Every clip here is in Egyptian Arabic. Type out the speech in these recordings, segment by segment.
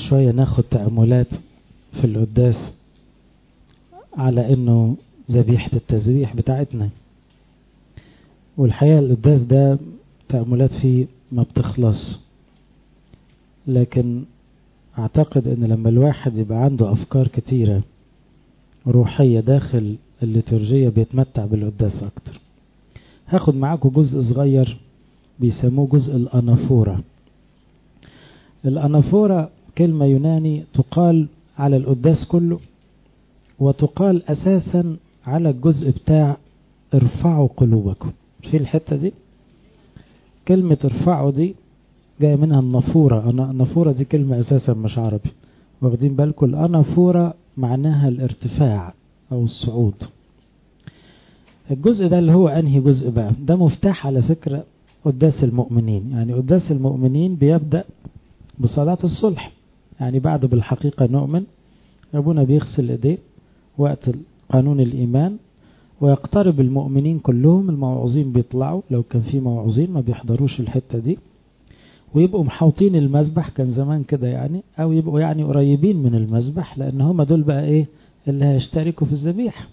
شوية ناخد تأملات في القداس على انه ذبيحة التسبيح بتاعتنا والحقيقة القداس ده تأملات فيه ما بتخلص لكن اعتقد ان لما الواحد يبقى عنده افكار كتيرة روحية داخل الليتورجية بيتمتع بالقداس اكتر هاخد معاكم جزء صغير بيسموه جزء الانافورة الانافورة كلمة يوناني تقال على القداس كله وتقال اساسا على الجزء بتاع ارفعوا قلوبكم في الحتة دي كلمة ارفعوا دي جاية منها النافورة النافورة دي كلمة اساسا مش عربي واخدين بالكم الانافورة معناها الارتفاع او الصعود الجزء ده اللي هو انهي جزء بقى ده مفتاح على فكرة قداس المؤمنين يعني قداس المؤمنين بيبدأ بصلاة الصلح يعني بعد بالحقيقة نؤمن أبونا بيغسل إيديه وقت قانون الإيمان ويقترب المؤمنين كلهم الموعظين بيطلعوا لو كان في موعظين ما بيحضروش الحتة دي ويبقوا محوطين المذبح كان زمان كده يعني أو يبقوا يعني قريبين من المذبح لأن هم دول بقى إيه اللي هيشتركوا في الذبيحة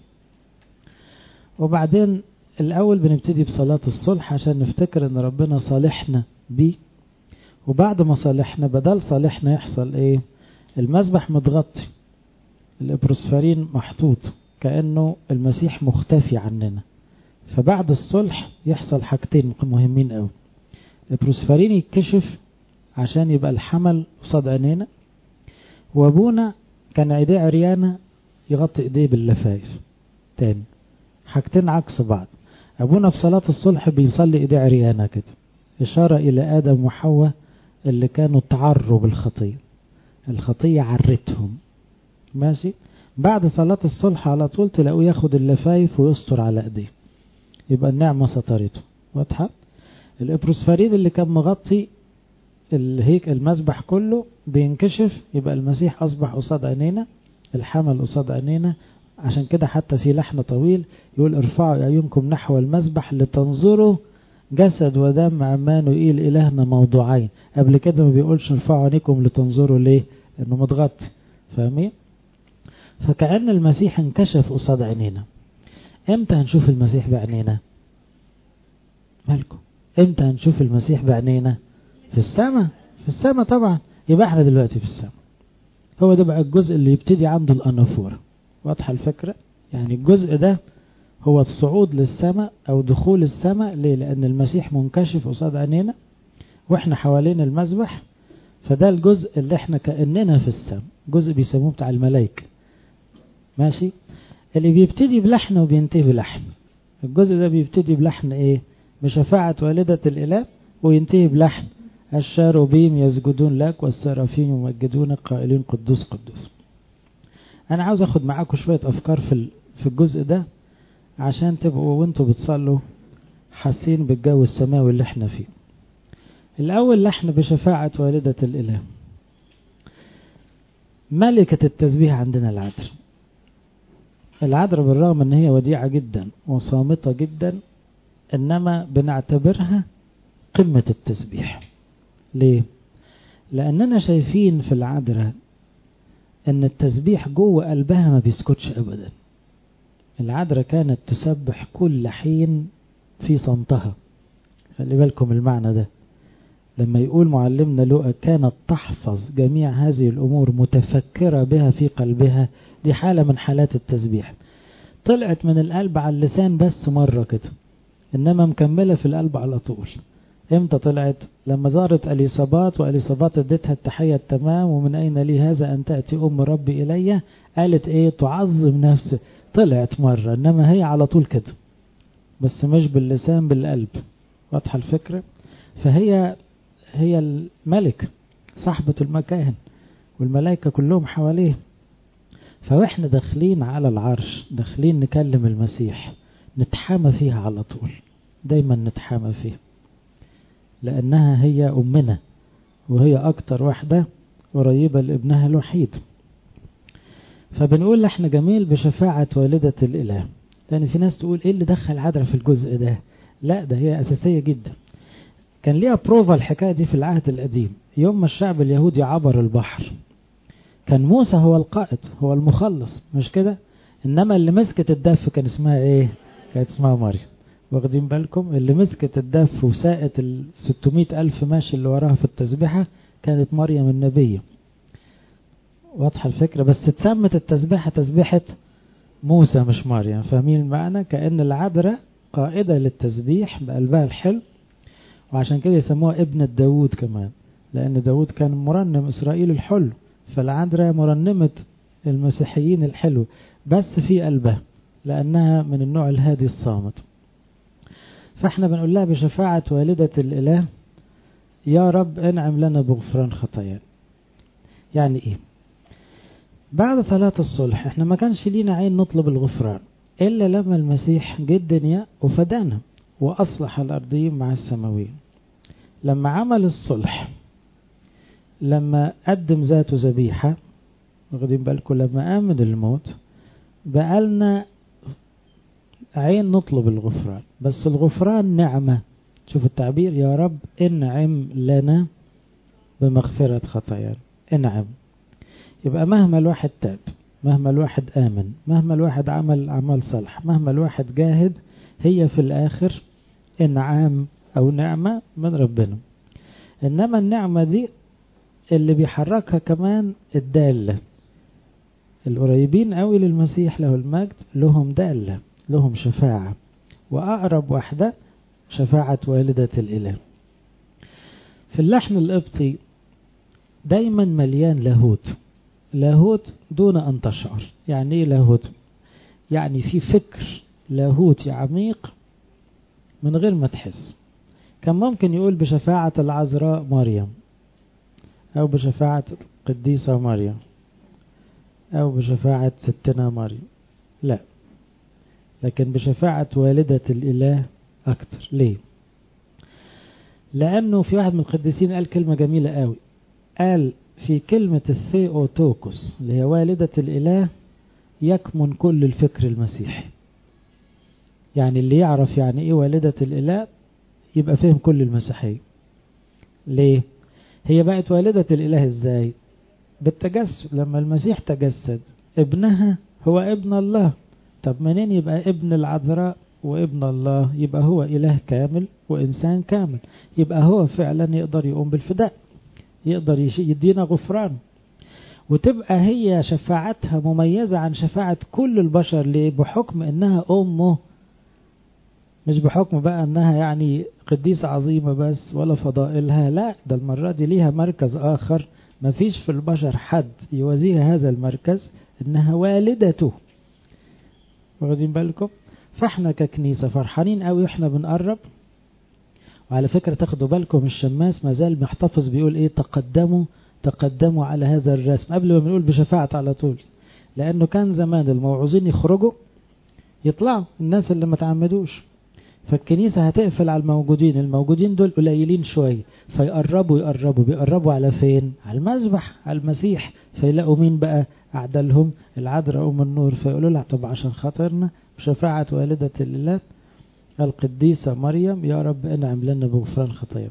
وبعدين الأول بنبتدي بصلاة الصلح عشان نفتكر أن ربنا صالحنا بيه وبعد ما صالحنا بدل صالحنا يحصل إيه المذبح متغطي الإبروسفارين محطوط كأنه المسيح مختفي عننا فبعد الصلح يحصل حاجتين مهمين قوي الإبروسفارين يتكشف عشان يبقى الحمل قصاد عينينا وابونا كان ايديه عريانة يغطي ايديه باللفايف تاني حاجتين عكس بعض ابونا في صلاة الصلح بيصلي ايديه عريانة كده اشارة الى ادم وحواء اللي كانوا تعروا بالخطية الخطية عرتهم ماشي بعد صلاة الصلح على طول تلاقوه ياخد اللفايف ويستر على ايديه يبقى النعمة سترته واضحة الابروسفارين اللي كان مغطي الهيك المذبح كله بينكشف يبقى المسيح اصبح قصاد عينينا الحمل قصاد عينينا عشان كده حتى في لحن طويل يقول ارفعوا اعينكم نحو المذبح لتنظروا جسد ودم عمانوئيل الهنا موضوعين قبل كده ما بيقولش ارفعوا عينيكم لتنظروا ليه لانه متغطي فاهمين فكأن المسيح انكشف قصاد عينينا امتى هنشوف المسيح بعينينا مالكم امتى هنشوف المسيح بعينينا في السماء في السماء طبعا يبقى احنا دلوقتي في السماء هو ده بقى الجزء اللي يبتدي عنده الأنافورة واضحة الفكرة يعني الجزء ده هو الصعود للسماء أو دخول السماء ليه لأن المسيح منكشف قصاد عينينا وإحنا حوالين المذبح فده الجزء اللي إحنا كأننا في السماء جزء بيسموه بتاع الملائكة ماشي اللي بيبتدي بلحن وبينتهي بلحن الجزء ده بيبتدي بلحن إيه بشفاعة والدة الإله وينتهي بلحن الشاروبيم يسجدون لك والسرافين يمجدونك قائلين قدوس قدوس انا عاوز اخد معاكم شوية افكار في في الجزء ده عشان تبقوا وانتوا بتصلوا حاسين بالجو السماوي اللي احنا فيه الاول لحن بشفاعة والدة الاله ملكة التسبيح عندنا العذر العذر بالرغم ان هي وديعة جدا وصامتة جدا انما بنعتبرها قمة التسبيح ليه لاننا شايفين في العذراء ان التسبيح جوه قلبها ما بيسكتش ابدا العذراء كانت تسبح كل حين في صمتها خلي بالكم المعنى ده لما يقول معلمنا لؤى كانت تحفظ جميع هذه الامور متفكرة بها في قلبها دي حالة من حالات التسبيح طلعت من القلب على اللسان بس مرة كده انما مكملة في القلب على طول امتى طلعت لما زارت اليصابات واليصابات اديتها التحية التمام ومن اين لي هذا ان تأتي ام ربي الي قالت ايه تعظم نفسه طلعت مرة انما هي على طول كده بس مش باللسان بالقلب واضحة الفكرة فهي هي الملك صاحبة المكان والملائكة كلهم حواليه فواحنا داخلين على العرش داخلين نكلم المسيح نتحامى فيها على طول دايما نتحامى فيها لأنها هي أمنا وهي أكتر واحدة قريبة لابنها الوحيد فبنقول احنا جميل بشفاعة والدة الإله لأن في ناس تقول إيه اللي دخل عذرا في الجزء ده لا ده هي أساسية جدا كان ليها بروفا الحكاية دي في العهد القديم يوم ما الشعب اليهودي عبر البحر كان موسى هو القائد هو المخلص مش كده انما اللي مسكت الدف كان اسمها ايه كانت اسمها مريم واخدين بالكم اللي مسكت الدف وساقت ال 600 ألف ماشي اللي وراها في التسبيحة كانت مريم النبية واضحة الفكرة بس اتسمت التسبيحة تسبيحة موسى مش مريم فاهمين المعنى كأن العذراء قائدة للتسبيح بقلبها الحلو وعشان كده يسموها ابنة داود كمان لأن داود كان مرنم إسرائيل الحلو فالعذراء مرنمة المسيحيين الحلو بس في قلبها لأنها من النوع الهادي الصامت فاحنا بنقول لها بشفاعة والدة الإله يا رب انعم لنا بغفران خطايانا يعني ايه بعد صلاة الصلح احنا ما كانش لينا عين نطلب الغفران إلا لما المسيح جه الدنيا وفدانا وأصلح الأرضيين مع السماويين لما عمل الصلح لما قدم ذاته ذبيحة واخدين بالكم لما قام من الموت بقالنا عين نطلب الغفران بس الغفران نعمة شوف التعبير يا رب انعم لنا بمغفرة خطايانا انعم يبقى مهما الواحد تاب مهما الواحد آمن مهما الواحد عمل أعمال صالح مهما الواحد جاهد هي في الآخر انعام أو نعمة من ربنا إنما النعمة دي اللي بيحركها كمان الدالة القريبين قوي للمسيح له المجد لهم دالة لهم شفاعة وأقرب واحدة شفاعة والدة الإله في اللحن القبطي دايما مليان لاهوت لاهوت دون أن تشعر يعني إيه لاهوت يعني في فكر لاهوتي عميق من غير ما تحس كان ممكن يقول بشفاعة العذراء مريم أو بشفاعة القديسة مريم أو بشفاعة ستنا مريم لا لكن بشفاعة والدة الإله أكتر ليه لأنه في واحد من القديسين قال كلمة جميلة قوي قال في كلمة الثيوتوكوس اللي هي والدة الإله يكمن كل الفكر المسيحي يعني اللي يعرف يعني إيه والدة الإله يبقى فهم كل المسيحية ليه هي بقت والدة الإله إزاي بالتجسد لما المسيح تجسد ابنها هو ابن الله طب منين يبقى ابن العذراء وابن الله يبقى هو إله كامل وإنسان كامل يبقى هو فعلا يقدر يقوم بالفداء يقدر يدينا غفران وتبقى هي شفاعتها مميزة عن شفاعة كل البشر ليه بحكم انها امه مش بحكم بقى انها يعني قديسة عظيمة بس ولا فضائلها لا ده المرة دي ليها مركز اخر مفيش في البشر حد يوازيها هذا المركز انها والدته واخدين بالكم فاحنا ككنيسة فرحانين قوي واحنا بنقرب وعلى فكرة تاخدوا بالكم الشماس ما زال محتفظ بيقول ايه تقدموا تقدموا على هذا الرسم قبل ما بنقول بشفاعة على طول لانه كان زمان الموعوظين يخرجوا يطلعوا الناس اللي ما تعمدوش فالكنيسة هتقفل على الموجودين الموجودين دول قليلين شوية فيقربوا يقربوا بيقربوا على فين على المذبح على المسيح فيلاقوا مين بقى أعدلهم العذراء أم النور فيقولوا لها طب عشان خاطرنا بشفاعة والدة الإله القديسة مريم يا رب انعم لنا بغفران خطايانا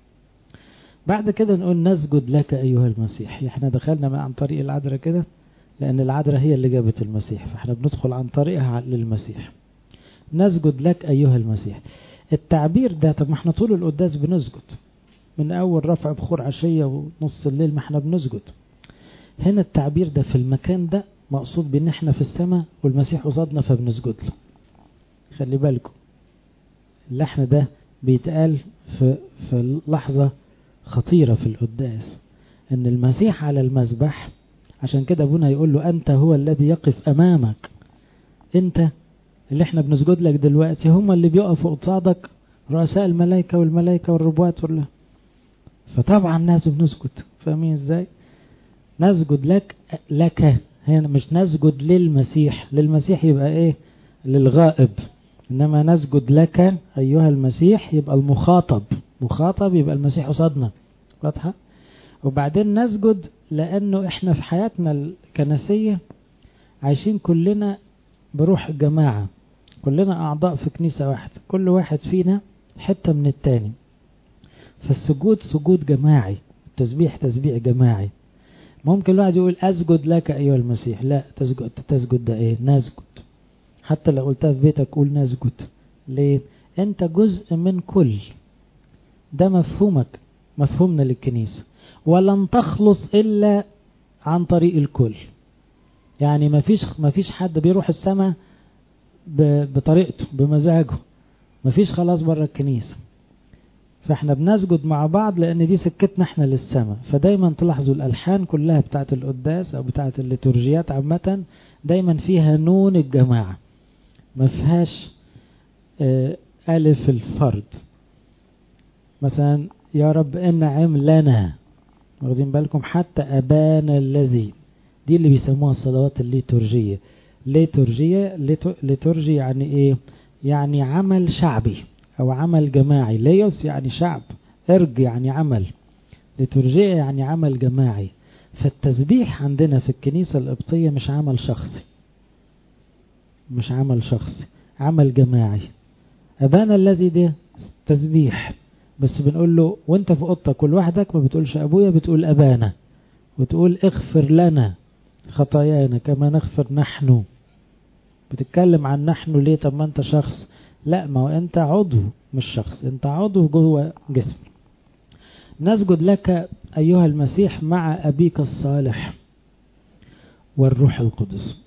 بعد كده نقول نسجد لك أيها المسيح احنا دخلنا عن طريق العذراء كده لأن العذراء هي اللي جابت المسيح فاحنا بندخل عن طريقها للمسيح نسجد لك أيها المسيح التعبير ده طب ما احنا طول القداس بنسجد من أول رفع بخور عشية ونص الليل ما احنا بنسجد هنا التعبير ده في المكان ده مقصود بان احنا في السماء والمسيح قصادنا فبنسجد له خلي بالكم اللحن ده بيتقال في في لحظة خطيرة في القداس ان المسيح على المذبح عشان كده ابونا يقول له انت هو الذي يقف امامك انت اللي احنا بنسجد لك دلوقتي هم اللي بيقفوا قصادك رؤساء الملائكة والملائكة والربوات والله فطبعا لازم نسجد فاهمين ازاي نسجد لك لك هنا مش نسجد للمسيح للمسيح يبقى ايه للغائب انما نسجد لك ايها المسيح يبقى المخاطب مخاطب يبقى المسيح قصادنا واضحه وبعدين نسجد لانه احنا في حياتنا الكنسيه عايشين كلنا بروح الجماعه كلنا اعضاء في كنيسه واحده كل واحد فينا حته من التاني فالسجود سجود جماعي التسبيح تسبيح جماعي ممكن الواحد يقول أسجد لك أيها المسيح لا تسجد تسجد ده إيه نسجد حتى لو قلتها في بيتك قول نسجد ليه أنت جزء من كل ده مفهومك مفهومنا للكنيسة ولن تخلص إلا عن طريق الكل يعني ما فيش ما فيش حد بيروح السماء بطريقته بمزاجه ما فيش خلاص بره الكنيسة فاحنا بنسجد مع بعض لان دي سكتنا احنا للسماء فدايما تلاحظوا الالحان كلها بتاعت القداس او بتاعت الليتورجيات عامة دايما فيها نون الجماعة ما فيهاش اه الف الفرد مثلا يا رب انعم لنا واخدين بالكم حتى ابانا الذي دي اللي بيسموها الصلوات الليتورجية ليتورجية ليتورجي يعني ايه يعني عمل شعبي او عمل جماعي ليوس يعني شعب ارج يعني عمل ليتورجية يعني عمل جماعي فالتسبيح عندنا في الكنيسة القبطية مش عمل شخصي مش عمل شخصي عمل جماعي أبانا الذي ده تسبيح بس بنقول له وانت في اوضتك لوحدك ما بتقولش ابويا بتقول ابانا وتقول اغفر لنا خطايانا كما نغفر نحن بتتكلم عن نحن ليه طب ما انت شخص لا ما هو انت عضو مش شخص انت عضو جوه جسم نسجد لك ايها المسيح مع ابيك الصالح والروح القدس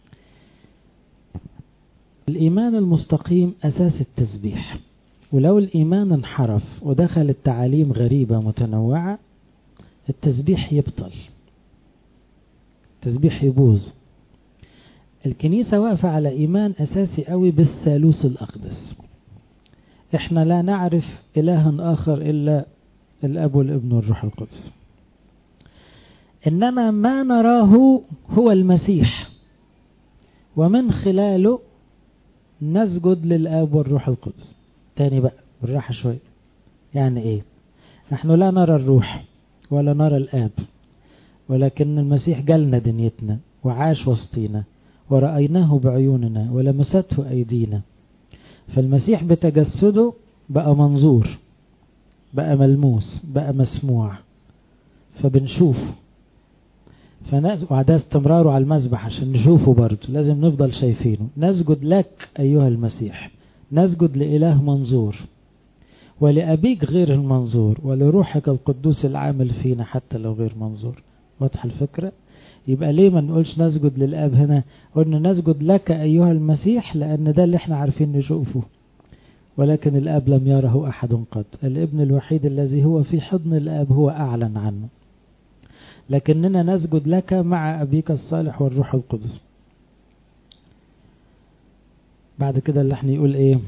الايمان المستقيم اساس التسبيح ولو الايمان انحرف ودخل التعاليم غريبة متنوعة التسبيح يبطل التسبيح يبوظ الكنيسة واقفة على إيمان أساسي قوي بالثالوث الأقدس إحنا لا نعرف إلها آخر إلا الأب والابن والروح القدس إنما ما نراه هو المسيح ومن خلاله نسجد للآب والروح القدس تاني بقى بالراحة شوية يعني إيه نحن لا نرى الروح ولا نرى الآب ولكن المسيح جالنا دنيتنا وعاش وسطينا ورأيناه بعيوننا ولمسته أيدينا فالمسيح بتجسده بقى منظور بقى ملموس بقى مسموع فبنشوفه وده استمراره على المذبح عشان نشوفه برضه لازم نفضل شايفينه نسجد لك أيها المسيح نسجد لإله منظور ولأبيك غير المنظور ولروحك القدوس العامل فينا حتى لو غير منظور واضحة الفكرة يبقى ليه ما نقولش نسجد للآب هنا قلنا نسجد لك أيها المسيح لأن ده اللي احنا عارفين نشوفه ولكن الآب لم يره أحد قط الابن الوحيد الذي هو في حضن الآب هو أعلن عنه لكننا نسجد لك مع أبيك الصالح والروح القدس بعد كده اللي احنا يقول ايه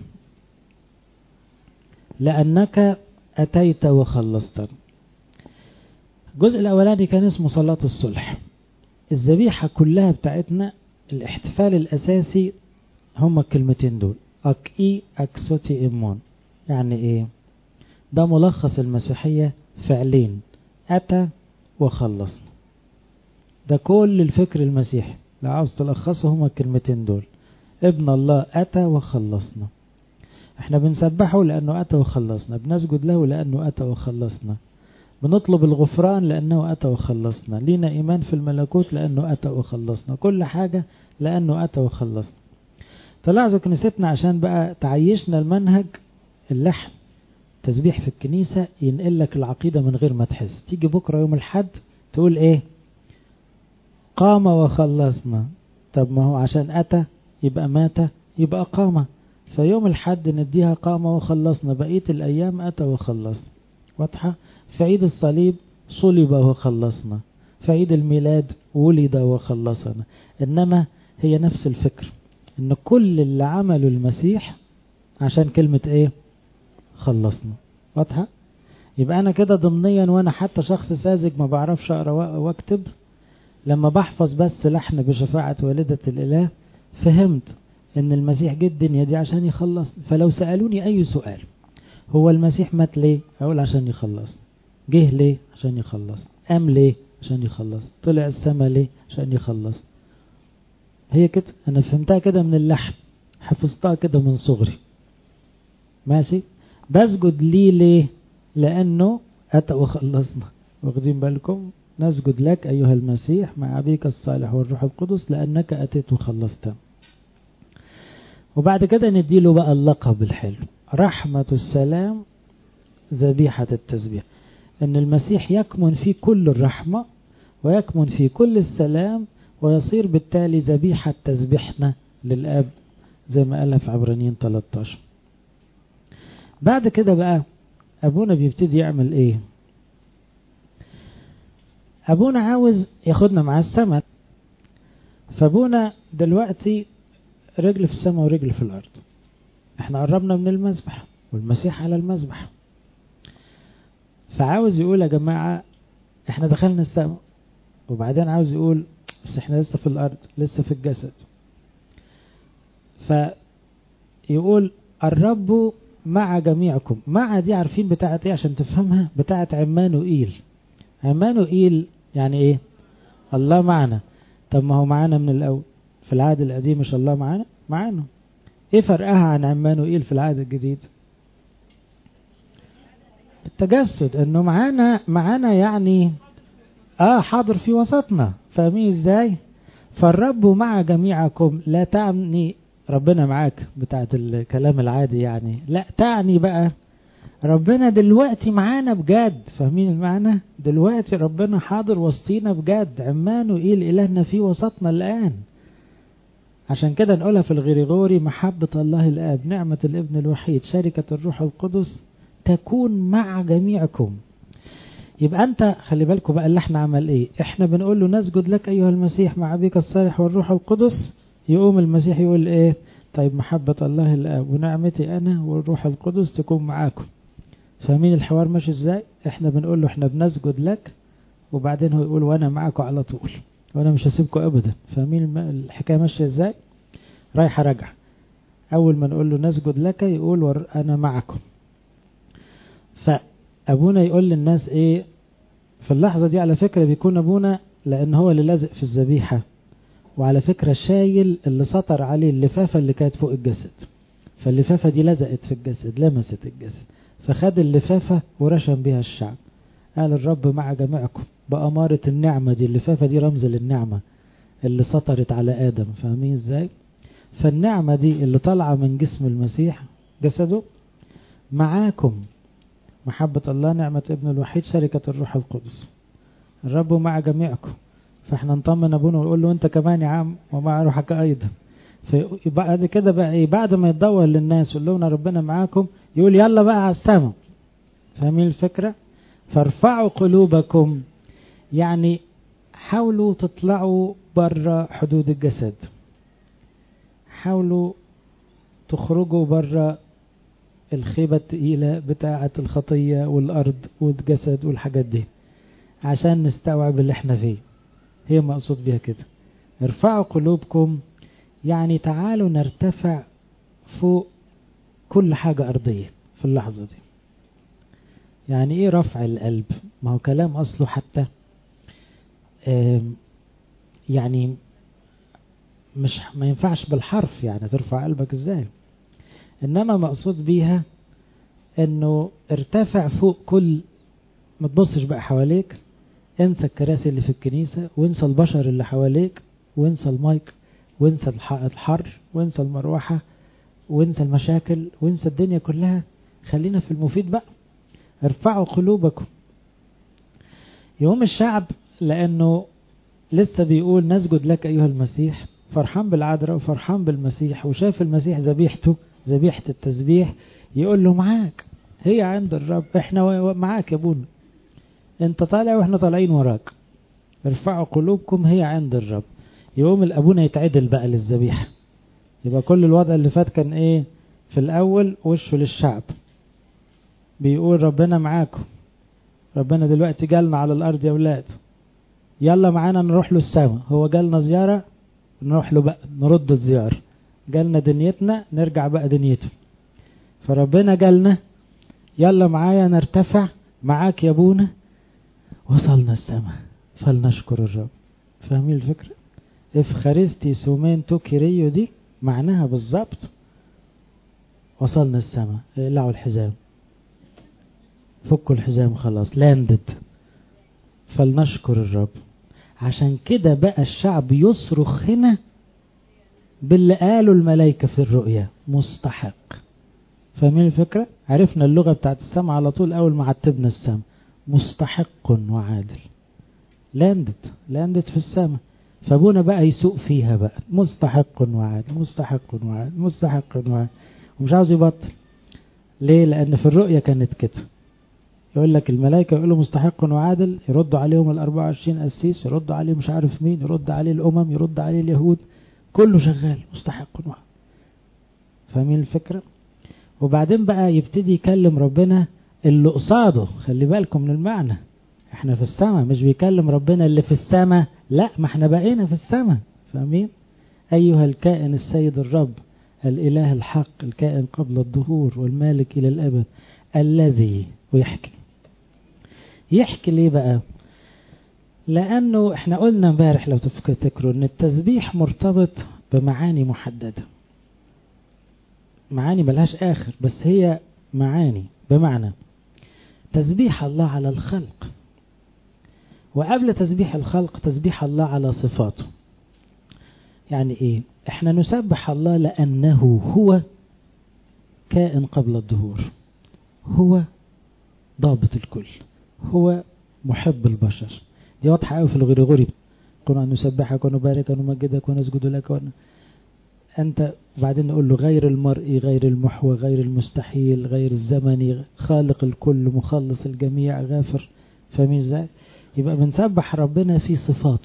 لأنك أتيت وخلصتنا الجزء الأولاني كان اسمه صلاة الصلح الذبيحة كلها بتاعتنا الاحتفال الأساسي هما الكلمتين دول أك إي أكسوتي إمون يعني إيه ده ملخص المسيحية فعلين أتى وخلصنا ده كل الفكر المسيحي لو عاوز تلخصه هما الكلمتين دول ابن الله أتى وخلصنا احنا بنسبحه لأنه أتى وخلصنا بنسجد له لأنه أتى وخلصنا بنطلب الغفران لأنه أتى وخلصنا لينا إيمان في الملكوت لأنه أتى وخلصنا كل حاجة لأنه أتى وخلصنا تلاحظوا كنيستنا عشان بقى تعيشنا المنهج اللحن تسبيح في الكنيسة ينقل لك العقيدة من غير ما تحس تيجي بكرة يوم الحد تقول ايه قام وخلصنا طب ما هو عشان أتى يبقى مات يبقى قام فيوم الحد نديها قام وخلصنا بقية الأيام أتى وخلصنا واضحة في عيد الصليب صلب وخلصنا في عيد الميلاد ولد وخلصنا إنما هي نفس الفكر إن كل اللي عمله المسيح عشان كلمة إيه خلصنا واضحة يبقى أنا كده ضمنيا وأنا حتى شخص ساذج ما بعرفش أقرأ وأكتب لما بحفظ بس لحن بشفاعة والدة الإله فهمت ان المسيح جه الدنيا دي عشان يخلص فلو سألوني اي سؤال هو المسيح مات ليه اقول عشان يخلص جه ليه عشان يخلص قام ليه عشان يخلص طلع السما ليه عشان يخلص هي كده انا فهمتها كده من اللحن حفظتها كده من صغري ماشي بسجد ليه ليه لانه اتى وخلصنا واخدين بالكم نسجد لك أيها المسيح مع أبيك الصالح والروح القدس لأنك أتيت وخلصت وبعد كده نديله بقى اللقب الحلو رحمة السلام ذبيحة التسبيح أن المسيح يكمن في كل الرحمة ويكمن في كل السلام ويصير بالتالي ذبيحة تسبيحنا للأب زي ما قالها في عبرانيين 13 بعد كده بقى أبونا بيبتدي يعمل إيه أبونا عاوز ياخدنا مع السماء فأبونا دلوقتي رجل في السماء ورجل في الأرض احنا قربنا من المذبح والمسيح على المذبح فعاوز يقول يا جماعة احنا دخلنا السماء وبعدين عاوز يقول بس احنا لسه في الأرض لسه في الجسد فيقول الرب مع جميعكم مع دي عارفين بتاعت ايه عشان تفهمها بتاعت عمانوئيل عمانوئيل يعني ايه الله معنا طب ما هو معانا من الأول في العهد القديم مش الله معانا معانا ايه فرقها عن عمانوئيل في العهد الجديد التجسد انه معانا معانا يعني اه حاضر في وسطنا فاهمين ازاي فالرب مع جميعكم لا تعني ربنا معاك بتاعت الكلام العادي يعني لا تعني بقى ربنا دلوقتي معانا بجد فاهمين المعنى دلوقتي ربنا حاضر وسطينا بجد عمانه ايه الالهنا في وسطنا الان عشان كده نقولها في الغريغوري محبة الله الآب نعمة الابن الوحيد شركة الروح القدس تكون مع جميعكم يبقى انت خلي بالكم بقى اللي احنا عمل ايه احنا بنقول له نسجد لك ايها المسيح مع ابيك الصالح والروح القدس يقوم المسيح يقول ايه طيب محبة الله الاب ونعمتي انا والروح القدس تكون معاكم فاهمين الحوار ماشي ازاي احنا بنقول له احنا بنسجد لك وبعدين هو يقول وانا معاكم على طول وانا مش هسيبكم ابدا فاهمين الحكايه ماشيه ازاي رايحه راجعه اول ما نقول له نسجد لك يقول انا معكم فابونا يقول للناس ايه في اللحظه دي على فكره بيكون ابونا لان هو اللي لازق في الذبيحه وعلى فكره شايل اللي سطر عليه اللفافه اللي كانت فوق الجسد فاللفافه دي لزقت في الجسد لمست الجسد فخد اللفافه ورشم بها الشعب قال الرب مع جميعكم بأمارة النعمة دي اللفافة دي رمز للنعمة اللي سطرت على آدم فاهمين ازاي فالنعمة دي اللي طالعة من جسم المسيح جسده معاكم محبة الله نعمة ابن الوحيد شركة الروح القدس الرب مع جميعكم فاحنا نطمن ابونا ونقول له انت كمان يا عم ومع روحك ايضا بعد كده بقى ايه بعد ما يتدور للناس ويقول لهم ربنا معاكم يقول يلا بقى على السماء فاهمين الفكره فارفعوا قلوبكم يعني حاولوا تطلعوا بره حدود الجسد حاولوا تخرجوا بره الخيبة التقيلة بتاعة الخطية والأرض والجسد والحاجات دي عشان نستوعب اللي احنا فيه هي مقصود بيها كده ارفعوا قلوبكم يعني تعالوا نرتفع فوق كل حاجة أرضية في اللحظة دي يعني ايه رفع القلب ما هو كلام اصله حتى يعني مش ما ينفعش بالحرف يعني ترفع قلبك ازاي انما مقصود بيها انه ارتفع فوق كل ما تبصش بقى حواليك انسى الكراسي اللي في الكنيسة وانسى البشر اللي حواليك وانسى المايك وانسى الحر وانسى المروحة وانسى المشاكل وانسى الدنيا كلها خلينا في المفيد بقى ارفعوا قلوبكم يوم الشعب لأنه لسه بيقول نسجد لك أيها المسيح فرحان بالعذراء وفرحان بالمسيح وشاف المسيح ذبيحته ذبيحة التسبيح يقول له معاك هي عند الرب احنا معاك يا ابونا انت طالع واحنا طالعين وراك ارفعوا قلوبكم هي عند الرب يقوم الابونا يتعدل بقى للذبيحة يبقى كل الوضع اللي فات كان ايه في الاول وشه للشعب بيقول ربنا معاكم ربنا دلوقتي جالنا على الارض يا اولاد يلا معانا نروح له السماء هو جالنا زيارة نروح له بقى نرد الزيارة جالنا دنيتنا نرجع بقى دنيته فربنا جالنا يلا معايا نرتفع معاك يا ابونا وصلنا السماء فلنشكر الرب فاهمين الفكرة افخارستي سومين توكيريو دي معناها بالظبط وصلنا السماء اقلعوا الحزام فكوا الحزام خلاص لاندد فلنشكر الرب عشان كده بقى الشعب يصرخ هنا باللي قاله الملائكة في الرؤيا مستحق فاهمين الفكرة؟ عرفنا اللغة بتاعت السماء على طول أول ما عتبنا السماء مستحق وعادل لاندت لاندت في السماء فابونا بقى يسوق فيها بقى مستحق وعادل مستحق وعادل مستحق وعادل ومش عاوز يبطل ليه لأن في الرؤيا كانت كده يقول لك الملائكة يقولوا مستحق وعادل يردوا عليهم ال 24 قسيس يردوا عليه مش عارف مين يرد عليه الأمم يرد عليه اليهود كله شغال مستحق وعادل فاهمين الفكرة وبعدين بقى يبتدي يكلم ربنا اللي قصاده خلي بالكم من المعنى احنا في السماء مش بيكلم ربنا اللي في السماء لا ما احنا بقينا في السماء فاهمين أيها الكائن السيد الرب الإله الحق الكائن قبل الظهور والمالك إلى الأبد الذي ويحكي يحكي ليه بقى لأنه احنا قلنا امبارح لو تفتكروا ان التسبيح مرتبط بمعاني محددة معاني ملهاش آخر بس هي معاني بمعنى تسبيح الله على الخلق وقبل تسبيح الخلق تسبيح الله على صفاته يعني ايه احنا نسبح الله لأنه هو كائن قبل الظهور هو ضابط الكل هو محب البشر دي واضحة قوي في الغريغوري كنا نسبحك ونبارك ونمجدك ونسجد لك ون... أنت بعدين نقول له غير المرئي غير المحوى غير المستحيل غير الزمني خالق الكل مخلص الجميع غافر فاهمين ازاي يبقى بنسبح ربنا في صفاته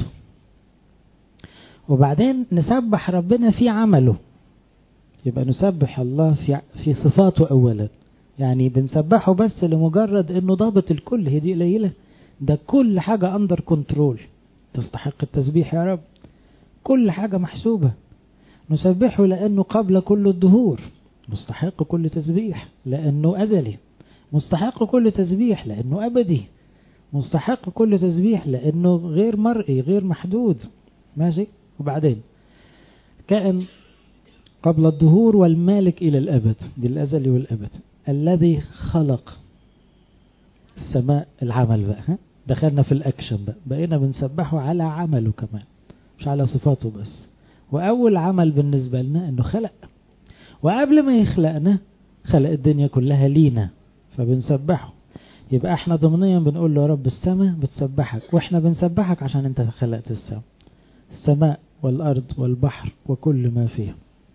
وبعدين نسبح ربنا في عمله يبقى نسبح الله في في صفاته اولا يعني بنسبحه بس لمجرد انه ضابط الكل هي دي قليله ده كل حاجه اندر كنترول تستحق التسبيح يا رب كل حاجه محسوبه نسبحه لانه قبل كل الدهور مستحق كل تسبيح لانه ازلي مستحق كل تسبيح لانه ابدي مستحق كل تسبيح لانه غير مرئي غير محدود ماشي وبعدين كائن قبل الظهور والمالك إلى الأبد دي الأزل والأبد الذي خلق السماء العمل بقى ها؟ دخلنا في الأكشن بقى بقينا بنسبحه على عمله كمان مش على صفاته بس وأول عمل بالنسبة لنا أنه خلق وقبل ما يخلقنا خلق الدنيا كلها لينا فبنسبحه يبقى احنا ضمنيا بنقول له يا رب السماء بتسبحك واحنا بنسبحك عشان انت خلقت السماء السماء والأرض والبحر وكل ما فيها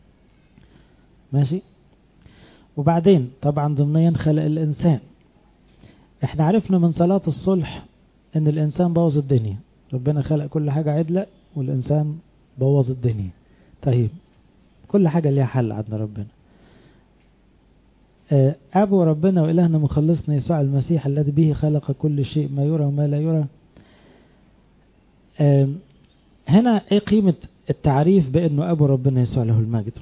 ماشي وبعدين طبعا ضمنيا خلق الإنسان احنا عرفنا من صلاة الصلح ان الإنسان بوظ الدنيا ربنا خلق كل حاجة عدلة والإنسان بوظ الدنيا طيب كل حاجة ليها حل عند ربنا أبو ربنا وإلهنا مخلصنا يسوع المسيح الذي به خلق كل شيء ما يرى وما لا يرى هنا ايه قيمة التعريف بأنه أبو ربنا يسوع له المجد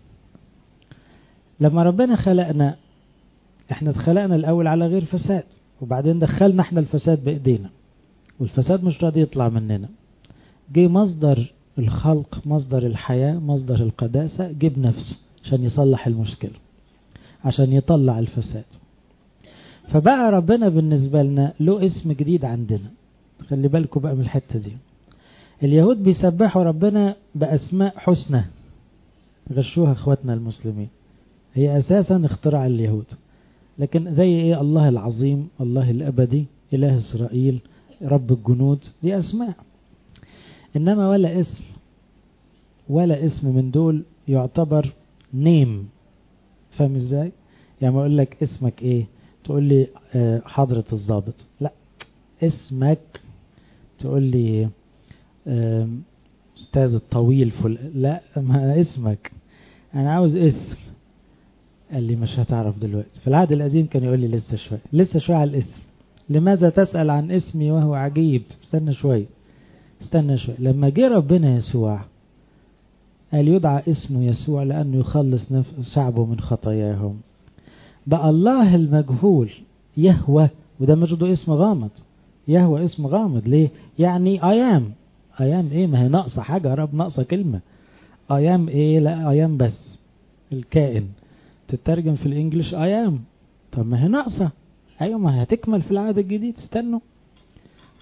لما ربنا خلقنا احنا اتخلقنا الأول على غير فساد وبعدين دخلنا احنا الفساد بإيدينا والفساد مش راضي يطلع مننا جه مصدر الخلق مصدر الحياة مصدر القداسة جيب نفسه عشان يصلح المشكلة عشان يطلع الفساد فبقى ربنا بالنسبة لنا له اسم جديد عندنا خلي بالكم بقى من الحتة دي اليهود بيسبحوا ربنا بأسماء حسنى غشوها اخواتنا المسلمين هي أساسا اختراع اليهود لكن زي ايه الله العظيم الله الأبدي إله إسرائيل رب الجنود دي أسماء إنما ولا اسم ولا اسم من دول يعتبر نيم فاهم ازاي يعني ما اقول لك اسمك ايه تقول لي اه حضرة الضابط لا اسمك تقول لي اه استاذ الطويل فل لا ما اسمك انا عاوز اسم قال لي مش هتعرف دلوقتي في العهد القديم كان يقول لي لسه شوية لسه شوية على الاسم لماذا تسأل عن اسمي وهو عجيب استنى شوية استنى شوية لما جه ربنا يسوع قال يدعى اسمه يسوع لأنه يخلص شعبه من خطاياهم بقى الله المجهول يهوى وده برضه اسم غامض يهوى اسم غامض ليه يعني ايام ايام ايه ما هي ناقصه حاجه يا رب ناقصه كلمه ايام ايه لا ايام بس الكائن تترجم في الانجليش ايام طب ما هي ناقصه ايوه ما هي هتكمل في العهد الجديد استنوا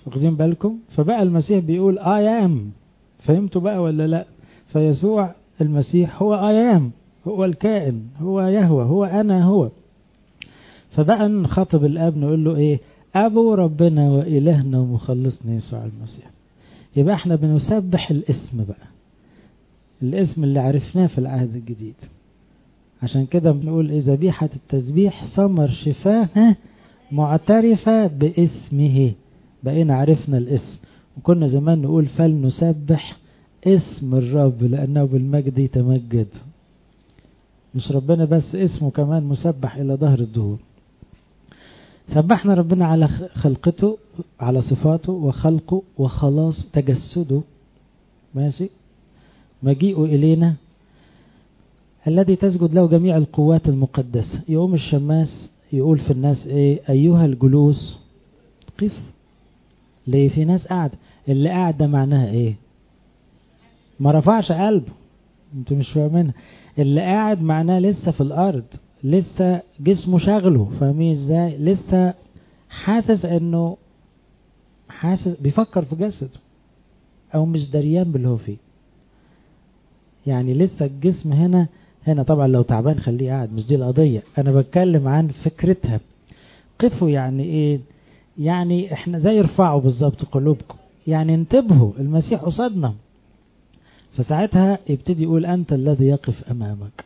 واخدين بالكم فبقى المسيح بيقول I am فهمتوا بقى ولا لا فيسوع المسيح هو I am هو الكائن هو يهوى هو أنا هو فبقى نخاطب الاب نقول له ايه ابو ربنا والهنا ومخلصنا يسوع المسيح يبقى احنا بنسبح الاسم بقى الاسم اللي عرفناه في العهد الجديد عشان كده بنقول ايه ذبيحة التسبيح ثمر شفاه معترفة باسمه بقينا عرفنا الاسم وكنا زمان نقول فلنسبح اسم الرب لأنه بالمجد يتمجد مش ربنا بس اسمه كمان مسبح إلى ظهر الدهور سبحنا ربنا على خلقته على صفاته وخلقه وخلاص تجسده ماشي مجيئه إلينا الذي تسجد له جميع القوات المقدسة يقوم الشماس يقول في الناس ايه ايها الجلوس قف ليه في ناس قاعدة اللي قاعد ده معناها ايه ما رفعش قلبه انتوا مش فاهمينها اللي قاعد معناه لسه في الارض لسه جسمه شغله فاهمين ازاي لسه حاسس انه حاسس بيفكر في جسده او مش دريان باللي هو فيه يعني لسه الجسم هنا هنا طبعا لو تعبان خليه قاعد مش دي القضية انا بتكلم عن فكرتها قفوا يعني ايه يعني احنا زي ارفعوا بالظبط قلوبكم يعني انتبهوا المسيح قصادنا فساعتها يبتدي يقول انت الذي يقف امامك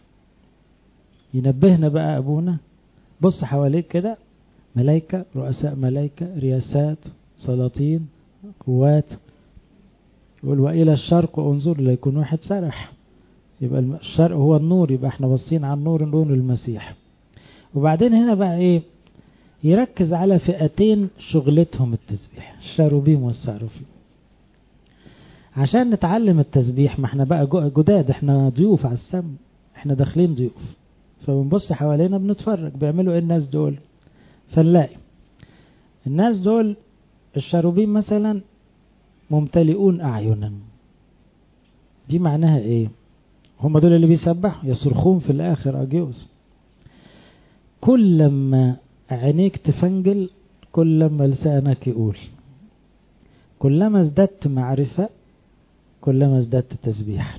ينبهنا بقى ابونا بص حواليك كده ملايكة رؤساء ملايكة رياسات سلاطين قوات يقول وإلى الشرق انظر ليكون واحد سرح يبقى الشرق هو النور يبقى احنا باصين على النور نور المسيح وبعدين هنا بقى ايه يركز على فئتين شغلتهم التسبيح الشاروبيم والسعروفيم عشان نتعلم التسبيح ما احنا بقى جداد احنا ضيوف على السم احنا داخلين ضيوف فبنبص حوالينا بنتفرج بيعملوا ايه الناس دول فنلاقي الناس دول الشاروبيم مثلا ممتلئون اعينا دي معناها ايه هم دول اللي بيسبحوا يصرخون في الاخر اجيوس كل لما عينيك تفنجل كل لما لسانك يقول كلما ازددت معرفة كلما ازددت تسبيح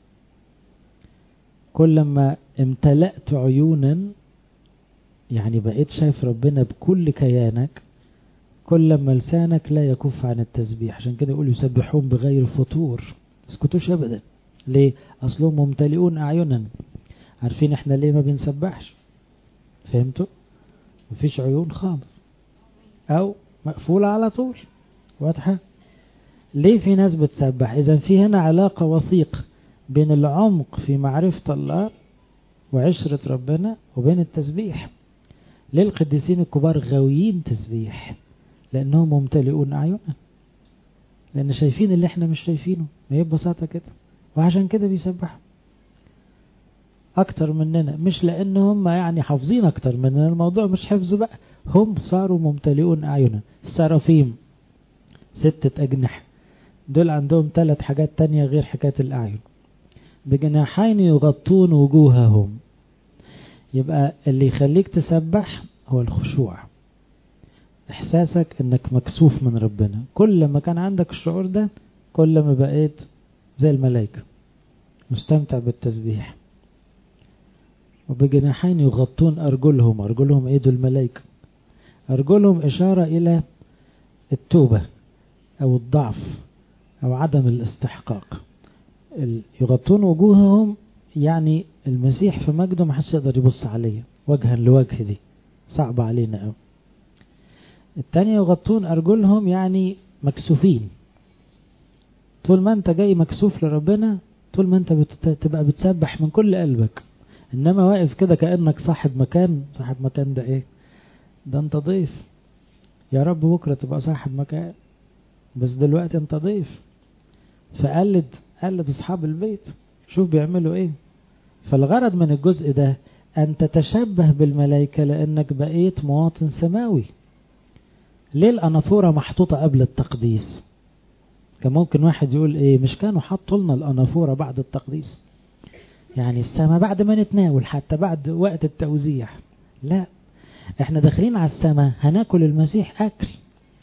كلما امتلأت عيونا يعني بقيت شايف ربنا بكل كيانك كل لما لسانك لا يكف عن التسبيح عشان كده يقول يسبحون بغير فطور تسكتوش ابدا ليه اصلهم ممتلئون اعينا عارفين احنا ليه ما بنسبحش فهمتوا مفيش عيون خالص او مقفولة على طول واضحة ليه في ناس بتسبح اذا في هنا علاقة وثيقة بين العمق في معرفة الله وعشرة ربنا وبين التسبيح ليه القديسين الكبار غاويين تسبيح لانهم ممتلئون اعينا لان شايفين اللي احنا مش شايفينه ما هي ببساطة كده وعشان كده بيسبحوا اكتر مننا مش لان هم يعني حافظين اكتر مننا الموضوع مش حفظ بقى هم صاروا ممتلئون اعينا السرافيم ستة اجنحة دول عندهم ثلاث حاجات تانية غير حكاية الاعين بجناحين يغطون وجوههم يبقى اللي يخليك تسبح هو الخشوع احساسك انك مكسوف من ربنا كل ما كان عندك الشعور ده كل ما بقيت زي الملائكة مستمتع بالتسبيح وبجناحين يغطون أرجلهم أرجلهم إيد الملائكة أرجلهم إشارة إلى التوبة أو الضعف أو عدم الاستحقاق يغطون وجوههم يعني المسيح في مجده ما حدش يقدر يبص عليه وجها لوجه دي صعب علينا قوي التانية يغطون أرجلهم يعني مكسوفين طول ما انت جاي مكسوف لربنا طول ما انت بتبقى بتسبح من كل قلبك انما واقف كده كأنك صاحب مكان صاحب مكان ده ايه ده انت ضيف يا رب بكرة تبقى صاحب مكان بس دلوقتي انت ضيف فقلد قلد اصحاب البيت شوف بيعملوا ايه فالغرض من الجزء ده ان تتشبه بالملائكة لانك بقيت مواطن سماوي ليه الانافورة محطوطة قبل التقديس كان ممكن واحد يقول ايه مش كانوا حطوا لنا الانافورة بعد التقديس يعني السماء بعد ما نتناول حتى بعد وقت التوزيع لا احنا داخلين على السماء هناكل المسيح اكل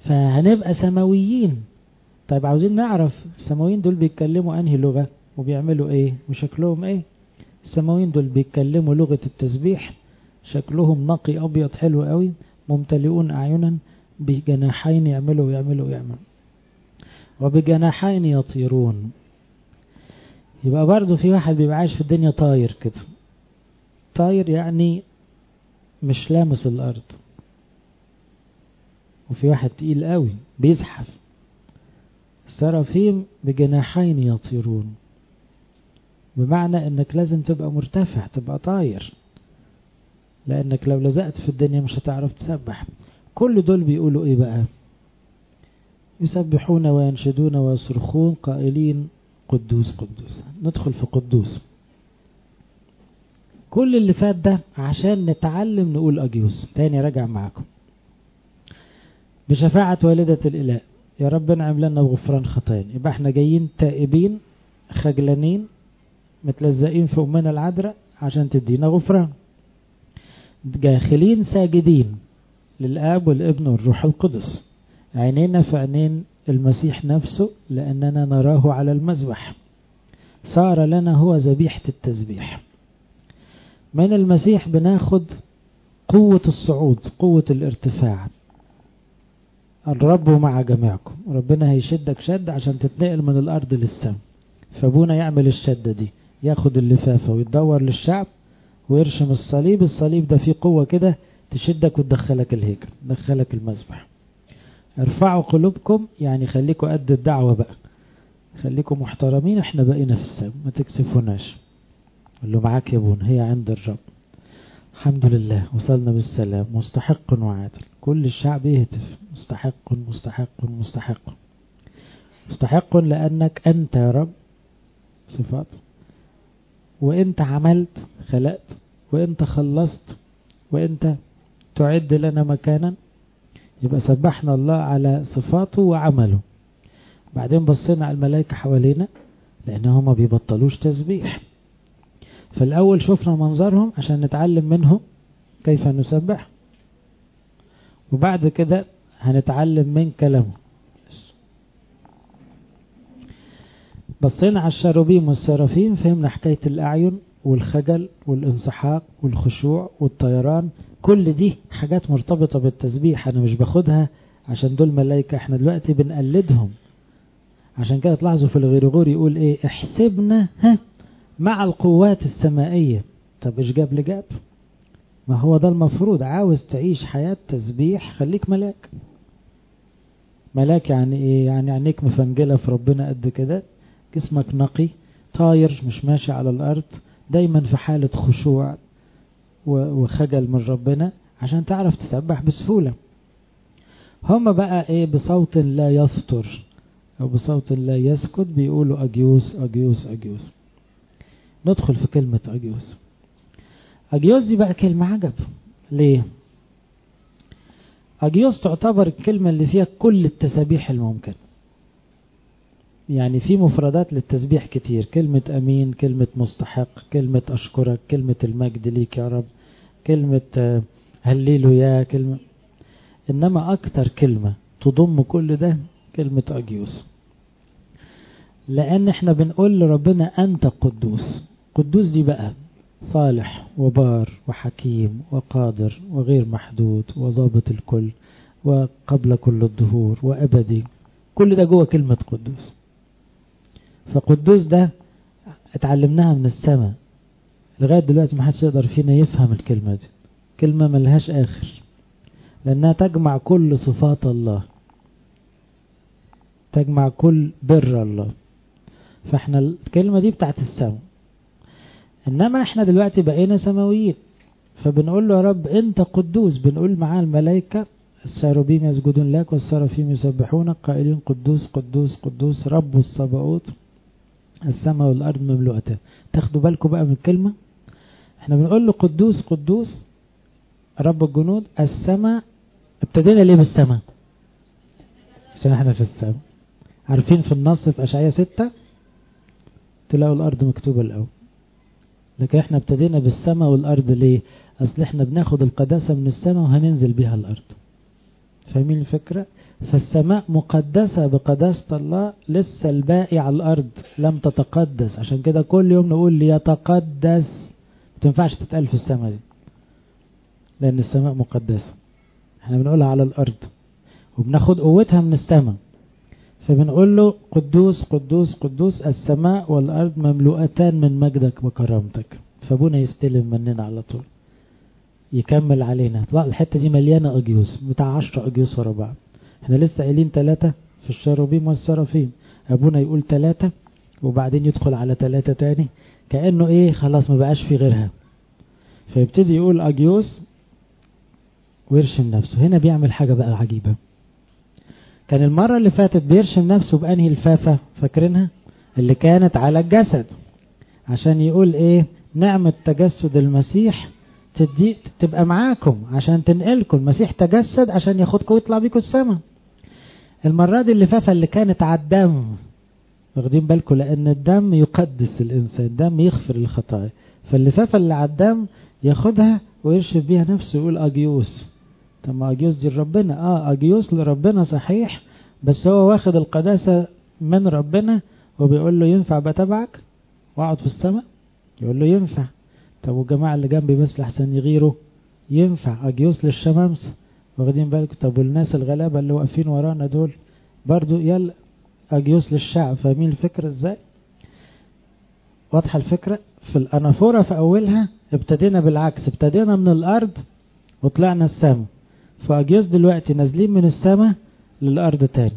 فهنبقى سماويين طيب عاوزين نعرف السماويين دول بيتكلموا انهي لغة وبيعملوا ايه وشكلهم ايه السماويين دول بيتكلموا لغة التسبيح شكلهم نقي ابيض حلو قوي ممتلئون اعينا بجناحين يعملوا يعملوا يعملوا وبجناحين يطيرون يبقى برضه في واحد بيبقى عايش في الدنيا طاير كده طاير يعني مش لامس الارض وفي واحد تقيل قوي بيزحف السرافيم بجناحين يطيرون بمعنى انك لازم تبقى مرتفع تبقى طاير لانك لو لزقت في الدنيا مش هتعرف تسبح كل دول بيقولوا ايه بقى يسبحون وينشدون ويصرخون قائلين قدوس قدوس ندخل في قدوس كل اللي فات ده عشان نتعلم نقول أجيوس تاني راجع معاكم بشفاعة والدة الإله يا رب انعم لنا بغفران خطايانا يبقى احنا جايين تائبين خجلانين متلزقين في أمنا العذراء عشان تدينا غفران داخلين ساجدين للآب والابن والروح القدس عينينا في عينين المسيح نفسه لأننا نراه على المذبح صار لنا هو ذبيحة التسبيح من المسيح بناخد قوة الصعود قوة الارتفاع الرب مع جميعكم ربنا هيشدك شد عشان تتنقل من الأرض للسماء فابونا يعمل الشدة دي ياخد اللفافة ويدور للشعب ويرشم الصليب الصليب ده فيه قوة كده تشدك وتدخلك الهيكل تدخلك المذبح ارفعوا قلوبكم يعني خليكم قد الدعوة بقى خليكم محترمين احنا بقينا في السماء ما تكسفوناش قال له معاك يا ابونا هي عند الرب الحمد لله وصلنا بالسلام مستحق وعادل كل الشعب يهتف مستحق مستحق مستحق مستحق لأنك أنت يا رب صفات وانت عملت خلقت وانت خلصت وانت تعد لنا مكانا يبقى سبحنا الله على صفاته وعمله بعدين بصينا على الملائكة حوالينا لأنهم ما بيبطلوش تسبيح فالأول شفنا منظرهم عشان نتعلم منهم كيف نسبح وبعد كده هنتعلم من كلامه بصينا على الشاروبيم والسرافيم فهمنا حكاية الأعين والخجل والانسحاق والخشوع والطيران كل دي حاجات مرتبطة بالتسبيح أنا مش باخدها عشان دول ملايكة احنا دلوقتي بنقلدهم عشان كده تلاحظوا في الغرغور يقول ايه احسبنا ها مع القوات السمائية طب ايش جاب لجاب ما هو ده المفروض عاوز تعيش حياة تسبيح خليك ملاك ملاك يعني ايه يعني عينيك مفنجلة في ربنا قد كده جسمك نقي طاير مش ماشي على الارض دايما في حالة خشوع وخجل من ربنا عشان تعرف تسبح بسهولة هم بقى ايه بصوت لا يفطر او بصوت لا يسكت بيقولوا اجيوس اجيوس اجيوس ندخل في كلمة اجيوس اجيوس دي بقى كلمة عجب ليه اجيوس تعتبر الكلمة اللي فيها كل التسابيح الممكن يعني في مفردات للتسبيح كتير كلمة أمين كلمة مستحق كلمة أشكرك كلمة المجد ليك يا رب كلمة هللو يا كلمة إنما أكتر كلمة تضم كل ده كلمة أجيوس لأن احنا بنقول لربنا أنت قدوس قدوس دي بقى صالح وبار وحكيم وقادر وغير محدود وضابط الكل وقبل كل الظهور وأبدي كل ده جوه كلمة قدوس فقدوس ده اتعلمناها من السماء لغاية دلوقتي ما حدش يقدر فينا يفهم الكلمة دي كلمة ملهاش آخر لأنها تجمع كل صفات الله تجمع كل بر الله فاحنا الكلمة دي بتاعت السماء انما احنا دلوقتي بقينا سماويين فبنقول له يا رب انت قدوس بنقول معاه الملائكة الساروبيم يسجدون لك والسرافيم يسبحونك قائلين قدوس قدوس قدوس رب الصباؤوت السماء والأرض مملوءتان تاخدوا بالكم بقى من الكلمة احنا بنقول له قدوس قدوس رب الجنود السماء ابتدينا ليه بالسماء عشان احنا في السماء عارفين في النص في أشعية ستة تلاقوا الأرض مكتوبة الأول لكن احنا ابتدينا بالسماء والأرض ليه أصل احنا بناخد القداسة من السماء وهننزل بها الأرض فاهمين الفكرة فالسماء مقدسة بقداسة الله لسه الباقي على الأرض لم تتقدس عشان كده كل يوم نقول ليتقدس ما تنفعش تتقال في السماء دي لأن السماء مقدسة احنا بنقولها على الأرض وبناخد قوتها من السماء فبنقول له قدوس قدوس قدوس السماء والأرض مملوءتان من مجدك وكرامتك فابونا يستلم مننا على طول يكمل علينا طبعا الحتة دي مليانة أجيوس بتاع عشرة أجيوس ورا بعض احنا لسه قايلين ثلاثة في الشروبيم والسرافيم أبونا يقول ثلاثة وبعدين يدخل على ثلاثة تاني كأنه ايه خلاص ما بقاش في غيرها فيبتدي يقول أجيوس ويرشم نفسه هنا بيعمل حاجة بقى عجيبة كان المرة اللي فاتت بيرشم نفسه بأنهي الفافة فاكرينها اللي كانت على الجسد عشان يقول ايه نعمة تجسد المسيح تدي تبقى معاكم عشان تنقلكم المسيح تجسد عشان ياخدكم ويطلع بيكم السماء المرة دي اللفافة اللي كانت على الدم واخدين بالكم لأن الدم يقدس الإنسان الدم يغفر الخطايا فاللفافة اللي على الدم ياخدها ويرشف بيها نفسه يقول أجيوس طب ما أجيوس دي لربنا اه أجيوس لربنا صحيح بس هو واخد القداسة من ربنا وبيقول له ينفع بتبعك واقعد في السماء يقول له ينفع طب والجماعة اللي جنبي بس لحسن يغيروا ينفع أجيوس للشمامسة واخدين بالكم طب والناس الغلابة اللي واقفين ورانا دول برضو يلا أجيوس للشعب فاهمين الفكرة ازاي واضحة الفكرة في الأنافورة في أولها ابتدينا بالعكس ابتدينا من الأرض وطلعنا السماء فأجيوس دلوقتي نازلين من السماء للأرض تاني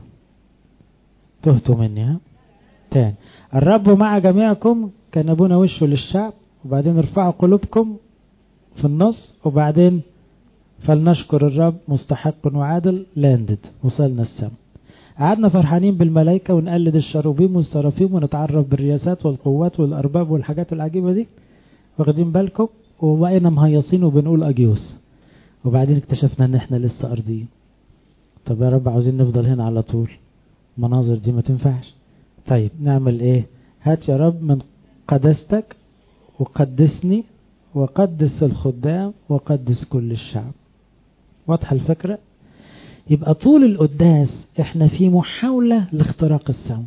تهتوا مني ها تاني الرب مع جميعكم كان أبونا وشه للشعب وبعدين ارفعوا قلوبكم في النص وبعدين فلنشكر الرب مستحق وعادل لاندد وصلنا السماء قعدنا فرحانين بالملائكة ونقلد الشروبيم والسرافيم ونتعرف بالرياسات والقوات والأرباب والحاجات العجيبة دي واخدين بالكم وبقينا مهيصين وبنقول أجيوس وبعدين اكتشفنا ان احنا لسه أرضيين طب يا رب عاوزين نفضل هنا على طول المناظر دي ما تنفعش طيب نعمل ايه هات يا رب من قدستك وقدسني وقدس الخدام وقدس كل الشعب واضحة الفكرة يبقى طول القداس احنا في محاولة لاختراق السم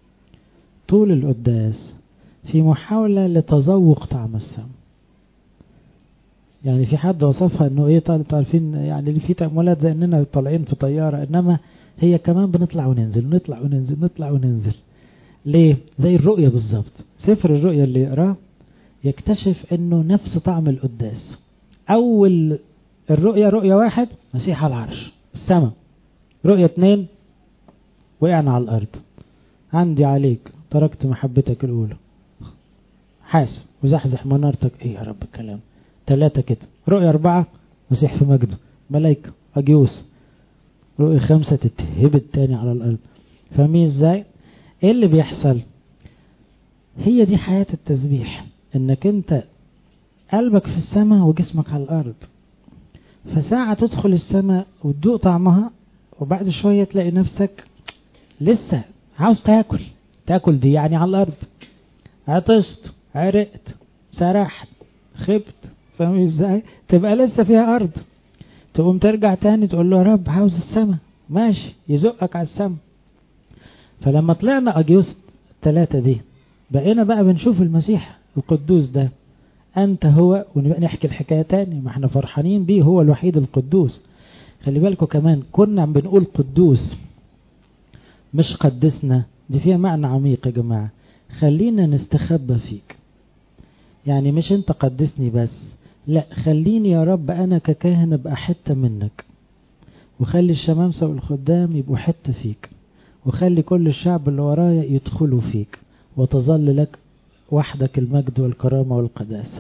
طول القداس في محاولة لتذوق طعم السم يعني في حد وصفها انه ايه عارفين يعني في تأملات زي اننا طالعين في طيارة انما هي كمان بنطلع وننزل نطلع وننزل نطلع وننزل ليه زي الرؤية بالظبط سفر الرؤية اللي يقراه يكتشف انه نفس طعم القداس اول الرؤية رؤية واحد مسيح على العرش السماء رؤية اتنين وقعنا على الارض عندي عليك تركت محبتك الاولى حاسب وزحزح منارتك ايه يا رب الكلام ثلاثة كده رؤية اربعة مسيح في مجده ملايكة اجيوس رؤية خمسة تتهبد تاني على الارض فاهمين ازاي ايه اللي بيحصل هي دي حياة التسبيح انك انت قلبك في السماء وجسمك على الارض فساعة تدخل السماء وتدوق طعمها وبعد شوية تلاقي نفسك لسه عاوز تاكل تاكل دي يعني على الارض عطشت عرقت سرحت خبت فاهم ازاي تبقى لسه فيها ارض تقوم ترجع تاني تقول له يا رب عاوز السماء ماشي يزقك على السماء فلما طلعنا اجيوس الثلاثة دي بقينا بقى بنشوف المسيح القدوس ده أنت هو ونبقى نحكي الحكاية تاني ما احنا فرحانين بيه هو الوحيد القدوس خلي بالكم كمان كنا عم بنقول قدوس مش قدسنا دي فيها معنى عميق يا جماعة خلينا نستخبى فيك يعني مش انت قدسني بس لا خليني يا رب انا ككاهن ابقى حتة منك وخلي الشمامسة والخدام يبقوا حتة فيك وخلي كل الشعب اللي ورايا يدخلوا فيك وتظل لك وحدك المجد والكرامة والقداسة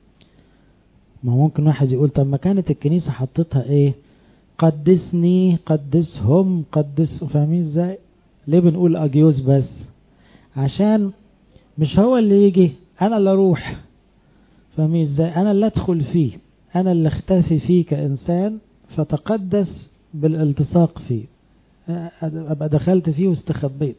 ما ممكن واحد يقول طب ما كانت الكنيسة حطتها ايه قدسني قدسهم قدس فاهمين ازاي ليه بنقول اجيوس بس عشان مش هو اللي يجي انا اللي اروح فاهمين ازاي انا اللي ادخل فيه انا اللي اختفي فيه كانسان فتقدس بالالتصاق فيه ابقى دخلت فيه واستخبيت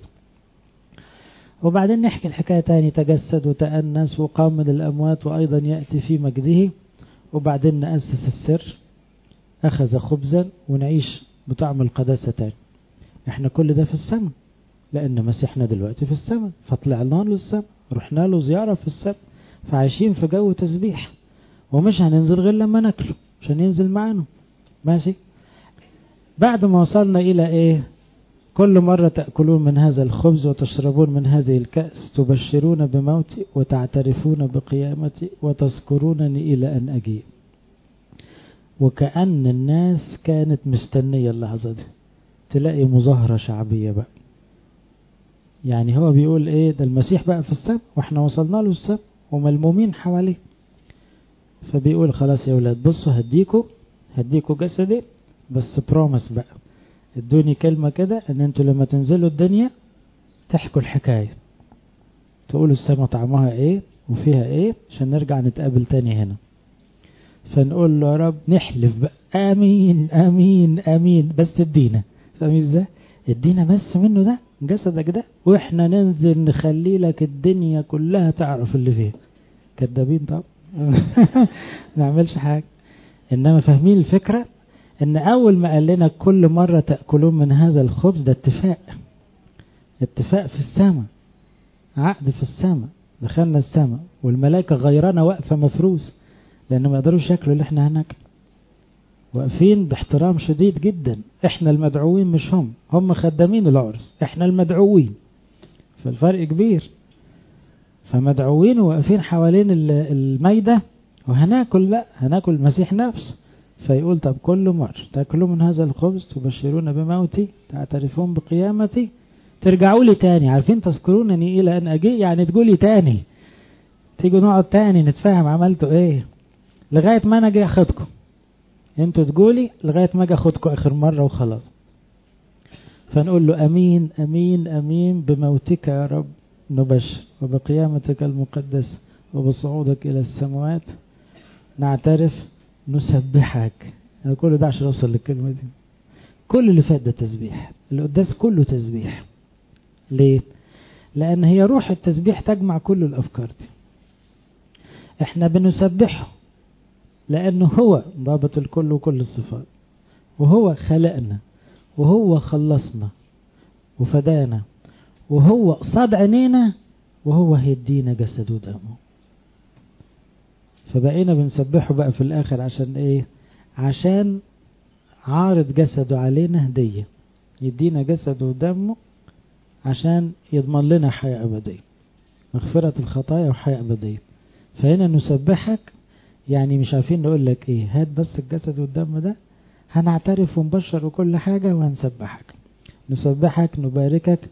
وبعدين نحكي الحكاية تاني تجسد وتأنس وقام من الأموات وأيضا يأتي في مجده وبعدين نأسس السر أخذ خبزا ونعيش بطعم القداسة تاني احنا كل ده في السماء لأن مسيحنا دلوقتي في السماء فطلعنا له السماء رحنا له زيارة في السماء فعايشين في جو تسبيح ومش هننزل غير لما ناكله مش هننزل معانا ماشي بعد ما وصلنا إلى إيه كل مرة تأكلون من هذا الخبز وتشربون من هذه الكأس تبشرون بموتي وتعترفون بقيامتي وتذكرونني إلى أن أجيء وكأن الناس كانت مستنية اللحظة دي تلاقي مظاهرة شعبية بقى يعني هو بيقول ايه ده المسيح بقى في السبت واحنا وصلنا له السبت وملمومين حواليه فبيقول خلاص يا ولاد بصوا هديكوا هديكوا جسدي بس برومس بقى ادوني كلمة كده ان انتوا لما تنزلوا الدنيا تحكوا الحكاية تقولوا السما طعمها ايه وفيها ايه عشان نرجع نتقابل تاني هنا فنقول له يا رب نحلف بقى امين امين امين بس ادينا فاهمين ازاي ادينا بس منه ده جسدك ده واحنا ننزل نخلي لك الدنيا كلها تعرف اللي فيها كدابين طب نعملش حاجة انما فاهمين الفكرة ان اول ما قال لنا كل مرة تأكلون من هذا الخبز ده اتفاق اتفاق في السماء عقد في السماء دخلنا السماء والملائكة غيرنا واقفة مفروس لان ما يقدروش ياكلوا اللي احنا هناكل واقفين باحترام شديد جدا احنا المدعوين مش هم هم خدامين العرس احنا المدعوين فالفرق كبير فمدعوين وواقفين حوالين الميدة وهناكل بقى هناكل المسيح نفسه فيقول طب كل مرة تاكلوا من هذا الخبز تبشرون بموتي تعترفون بقيامتي ترجعوا لي تاني عارفين تذكرونني الى ان اجي يعني تقولي تاني تيجوا نقعد تاني نتفاهم عملتوا ايه لغاية ما انا اجي اخدكم انتوا تقولي لغاية ما اجي اخدكم اخر مرة وخلاص فنقول له امين امين امين بموتك يا رب نبشر وبقيامتك المقدسة وبصعودك الى السماوات نعترف نسبحك انا كل ده عشان اوصل للكلمة دي كل اللي فات ده تسبيح القداس كله تسبيح ليه لان هي روح التسبيح تجمع كل الافكار دي احنا بنسبحه لانه هو ضابط الكل وكل الصفات وهو خلقنا وهو خلصنا وفدانا وهو قصاد عينينا وهو هيدينا جسده ودمه فبقينا بنسبحه بقى في الاخر عشان ايه عشان عارض جسده علينا هدية يدينا جسده ودمه عشان يضمن لنا حياة أبدية مغفرة الخطايا وحياة أبدية فهنا نسبحك يعني مش عارفين نقول لك ايه هات بس الجسد والدم ده هنعترف ونبشر وكل حاجة وهنسبحك نسبحك نباركك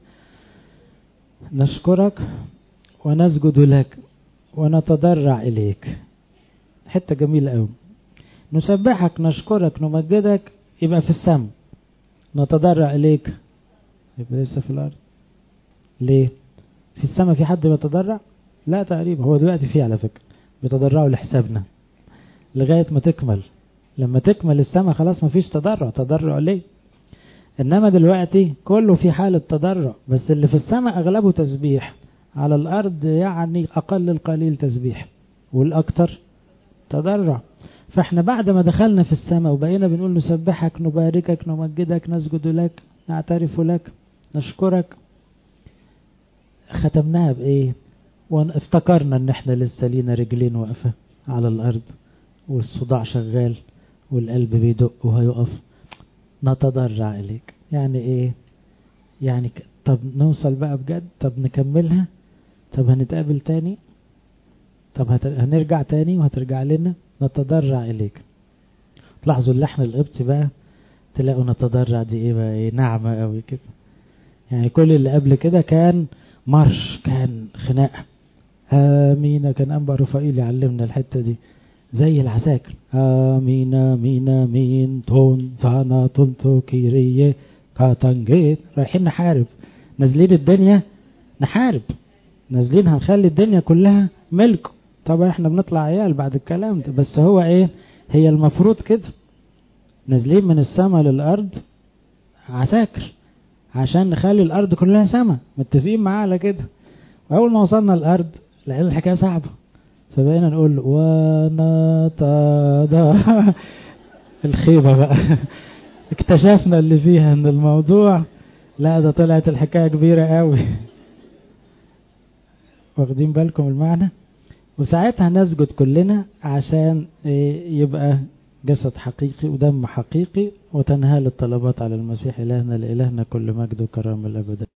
نشكرك ونسجد لك ونتضرع إليك حتة جميلة قوي نسبحك نشكرك نمجدك يبقى في السماء نتضرع إليك يبقى لسه في الأرض ليه في السماء في حد بيتضرع لا تقريبا هو دلوقتي فيه على فكرة بيتضرعوا لحسابنا لغاية ما تكمل لما تكمل السماء خلاص ما فيش تضرع تضرع ليه انما دلوقتي كله في حالة تضرع بس اللي في السماء اغلبه تسبيح على الارض يعني اقل القليل تسبيح والاكتر تضرع فاحنا بعد ما دخلنا في السماء وبقينا بنقول نسبحك نباركك نمجدك نسجد لك نعترف لك نشكرك ختمناها بايه وافتكرنا ان احنا لسه لينا رجلين واقفة على الارض والصداع شغال والقلب بيدق وهيقف نتضرع إليك يعني إيه يعني ك... طب نوصل بقى بجد طب نكملها طب هنتقابل تاني طب هت... هنرجع تاني وهترجع لنا نتضرع إليك تلاحظوا اللحن القبطي بقى تلاقوا نتضرع دي ايه بقى ايه ناعمة قوي كده يعني كل اللي قبل كده كان مرش كان خناقة آمين كان أنبا رفائيل يعلمنا الحتة دي زي العساكر آمين آمين آمين تون فانا تونتو كيريه كاتنجيت رايحين نحارب نازلين الدنيا نحارب نازلين هنخلي الدنيا كلها ملك طبعا احنا بنطلع عيال بعد الكلام ده بس هو ايه هي المفروض كده نازلين من السماء للأرض عساكر عشان نخلي الأرض كلها سماء متفقين معاه على كده وأول ما وصلنا الأرض لقينا الحكاية صعبة فبقينا نقول ونتضع الخيبة بقى اكتشفنا اللي فيها ان الموضوع لا ده طلعت الحكاية كبيرة قوي واخدين بالكم المعنى وساعتها نسجد كلنا عشان يبقى جسد حقيقي ودم حقيقي وتنهال الطلبات على المسيح إلهنا لإلهنا كل مجد وكرامة الأبد